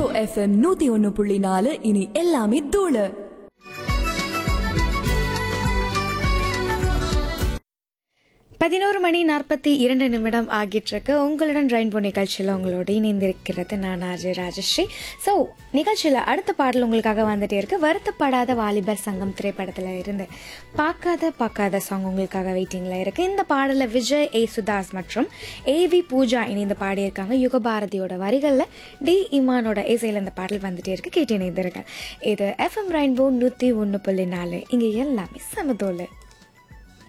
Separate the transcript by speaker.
Speaker 1: FM நூத்தி ஒன்னு புள்ளி நாலு இனி எல்லாமே தூளு
Speaker 2: பதினோரு மணி நாற்பத்தி இரண்டு நிமிடம் ஆகிட்டிருக்கு உங்களுடன் ரெயின்போ நிகழ்ச்சியில் உங்களோட இணைந்திருக்கிறது நான் அஜய் ராஜஸ்ரீ ஸோ நிகழ்ச்சியில் அடுத்த பாடல் உங்களுக்காக வந்துட்டே இருக்கு வருத்தப்படாத வாலிபர் சங்கம் திரைப்படத்தில் இருந்து பார்க்காத பார்க்காத சாங் உங்களுக்காக வெயிட்டிங்கில் இருக்கு இந்த பாடலில் விஜய் ஏ சுதாஸ் மற்றும் ஏவி பூஜா இணைந்து பாடியிருக்காங்க யுகபாரதியோட வரிகளில் டி இமானோட இசையில் இந்த பாடல் வந்துட்டே இருக்கு கேட்டு இணைந்திருக்கேன் இது எஃப்எம் ரெயின்போ நூற்றி ஒன்று புள்ளி நாலு இங்கே எல்லாமே சமதோலு